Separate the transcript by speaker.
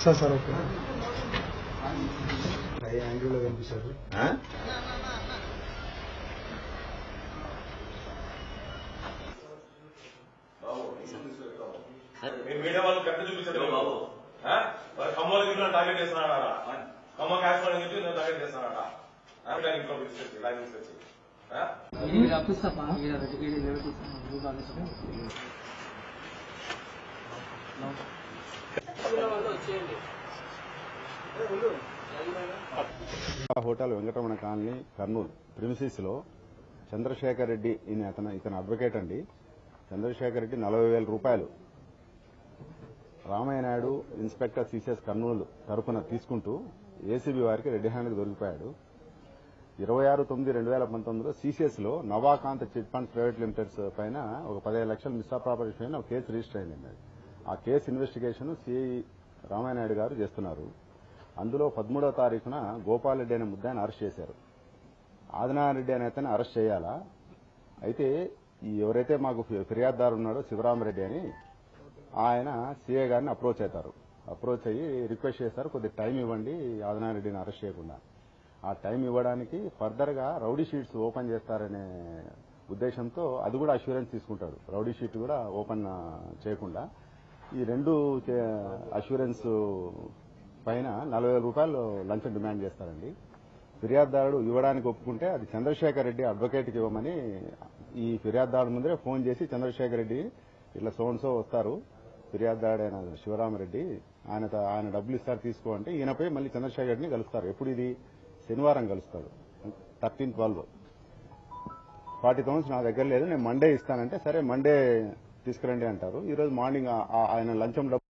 Speaker 1: Sir sir okay high యాంగిల్లో కనిపిస్తారు
Speaker 2: ఆ?
Speaker 3: మీరు మీడియా వాళ్ళు గట్టి చూపించదు బాబు ఖమ్మం ఇంట్లో టార్గెట్ చేస్తున్నాడా ఖమ్మం క్యాష్ ఫండ్ చెప్పి నేను టార్గెట్ చేస్తున్నాడా లైన్ ఇంట్లో తీసుకొచ్చి లైన్ తీసుకొచ్చి ఆ?
Speaker 2: Hotel Venkataramana colony Kurnool premises లో చంద్రశేఖర్ రెడ్డి ఈయన అతను ఇతను అడ్వకేట్ అండి చంద్రశేఖర్ రెడ్డి నలభై వేల రూపాయలు రామయ్య నాయుడు ఇన్స్పెక్టర్ సిసిఎస్ కర్నూలు తరఫున తీసుకుంటూ ఏసీబీ వారికి రెడ్డి హ్యాండ్కి దొరికిపోయాడు ఇరవై ఆరు తొమ్మిది రెండు వేల పంతొమ్మిదిలో సిసిఎస్ లో Navakanth chit funds private limiteds పైన ఒక పదిహేను లక్షల మిస్సా ప్రాపర్టీ పైన ఒక కేసు రిజిస్టర్ అయిందండి ఆ కేసు ఇన్వెస్టిగేషన్ సిఐ రామయ్య నాయుడు గారు చేస్తున్నారు అందులో పదమూడవ తారీఖున గోపాల్ రెడ్డి అనే ముద్దాయిని అరెస్ట్ చేశారు ఆదినారెడ్డి అనే అతన్ని అరెస్ట్ చేయాలా అయితే ఈ ఎవరైతే మాకు ఫి- ఫిర్యాదుదారు ఉన్నాడో శివరామరెడ్డి అని ఆయన సీఏ గారిని అప్రోచ్ అవుతారు అప్రోచ్ అయ్యి రిక్వెస్ట్ చేస్తారు కొద్దిగా టైం ఇవ్వండి ఆదినారెడ్డిని అరెస్ట్ చేయకుండా ఆ టైం ఇవ్వడానికి ఫర్దర్ గా రౌడీ షీట్స్ ఓపెన్ చేస్తారనే ఉద్దేశంతో అది కూడా అష్యూరెన్స్ తీసుకుంటాడు రౌడీ షీట్ కూడా ఓపెన్ ఆ, చేయకుండా ఈ రెండు అష్యూరెన్స్ పైన నలభై వేల రూపాయలు లంచం డిమాండ్ చేస్తారండి ఫిర్యాదుదారుడు ఇవ్వడానికి ఒప్పుకుంటే అది చంద్రశేఖర్ రెడ్డి అడ్వకేట్కి ఇవ్వమని ఈ ఫిర్యాదుదారుడు ముందరే ఫోన్ చేసి చంద్రశేఖర్ రెడ్డి ఇట్లా సోన్సో వస్తారు ఫిర్యాదుదారుడైన శివరామరెడ్డి ఆయన ఆయన డబ్బులు ఇస్తారు తీసుకో అంటే ఈయనపై మళ్ళీ చంద్రశేఖర్ రెడ్డిని కలుస్తారు ఎప్పుడు ఇది శనివారం కలుస్తారు థర్టీన్ ట్వెల్వ్ ఫార్టీ థౌసండ్స్ నా దగ్గర లేదు నేను మండే ఇస్తానంటే సరే మండే తీసుకురండి అంటారు ఈ రోజు మార్నింగ్ ఆ- ఆ- ఆయన లంచం డబ్బు